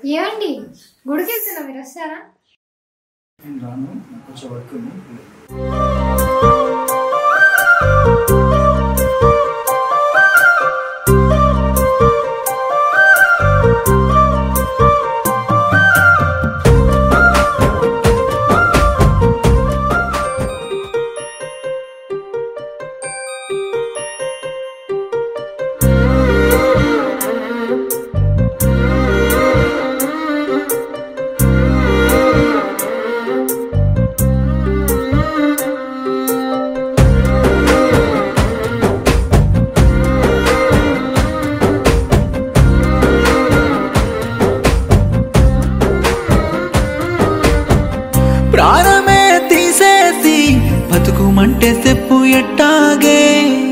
ఏమండి గుడికి వెళ్తున్నా మీరు వస్తారా నేను రాను నాకు కొంచెం వర్క్ ఉంది ప్రాణమే తీసేసి బతుకుమంటే చెప్పు ఎట్టాగే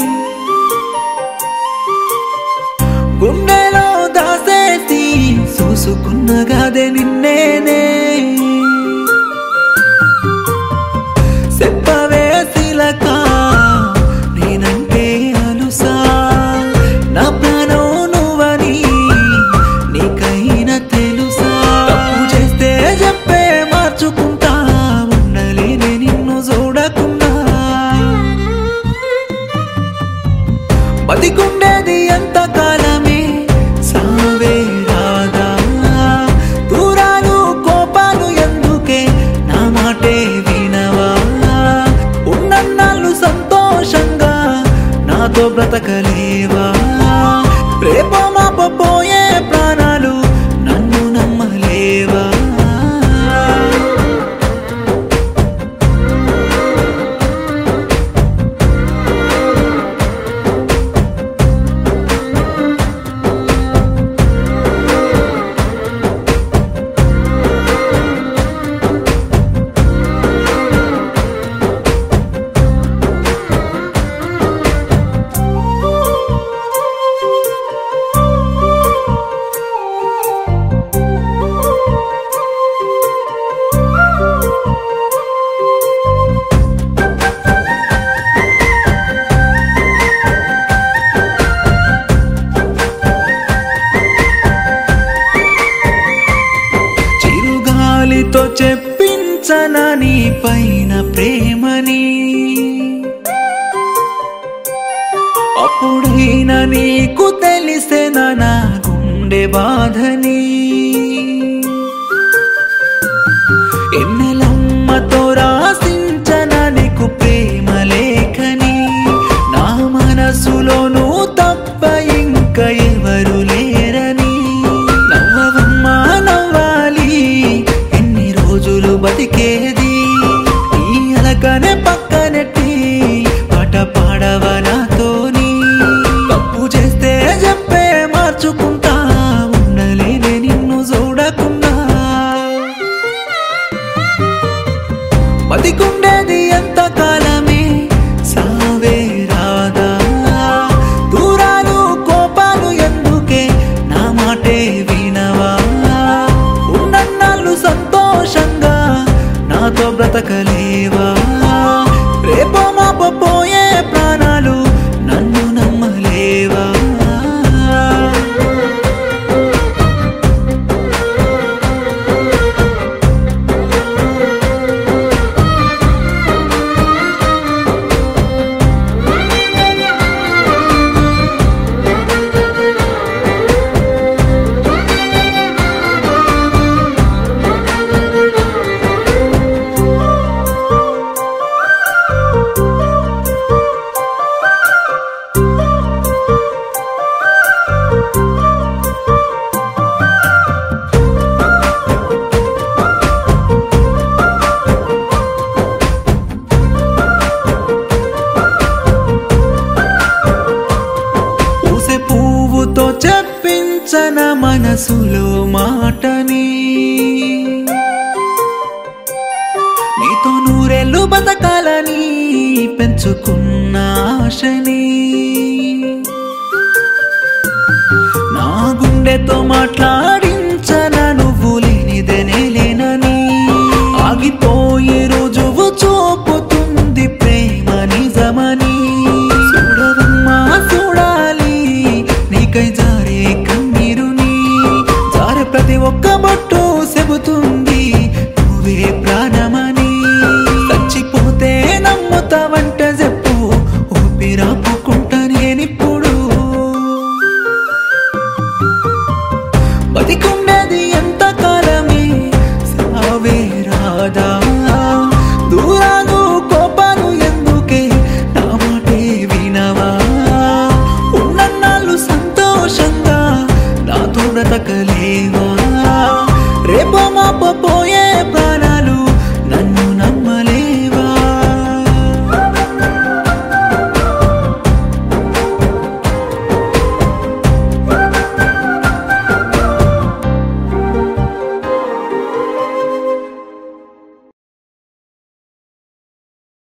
గుండెలో దాసేసి చూసుకున్నగాదే నిన్నేనే చెప్పవే శిలక నేనంటే అలుసా నా ప్రాణం నువ్వని నీకైనా తెలుసా తప్పు చేస్తే చెప్పే మార్చుకుంటా ఉండలేనే నిన్ను చూడకుండా బతికుండేది ఎంత కాలమే సావే రాదా దూరాలు కోపాలు ఎందుకే నా మాటే వినవా ఉన్నన్నాళ్ళు సంతోషంగా నాతో బ్రతకలేవా రేపో మాపో పోయే ప్రాణాలు నన్ను నమ్మలేవా చిరుగాలితో చెప్పించన నీ పైన ప్రేమని అప్పుడైనా నీకు తెలిసేన నా గుండె బాధని ఎన్నెలమ్మతో రాసించన నీకు ప్రేమ లేఖని నా మనసులోనూ తప్ప ఇంకా ఎవరు లేరని నవ్వవమ్మా నవ్వాలి ఎన్ని రోజులు బతికేది ఈ అలకనే పక్కనెట్టి పాట పాడవ నాతోని తప్పు చేస్తే చెప్పే మార్చుకుంటా ఉండలేనే నిన్ను చూడకుండా బతికుండేది ఎంత కాలమే సావే రాదా దూరాలు కోపాలు ఎందుకే నా మాటే వినవా ఉన్నన్నాళ్ళు సంతోషంగా నాతో బ్రతకలేవా రేపో మాపో పోయే ప్రాణాలు నన్ను నమ్మలేవా పూసే పువ్వుతో చెప్పించన మనసులో మాటని నీతో నూరెళ్ళు బతకాలని పెంచుకున్న ఆశని నా గుండెతో మాట్లాడించన నువ్వు లేనిదనే లేనని ఆగిపోయే రోజువు చూపుతుంది ప్రేమ నిజమని చూడవమ్మా చూడాలి నీకై జారే కన్నీరుని జారే ప్రతి ప్రతి ఒక్క బొట్టు చెబుతుంది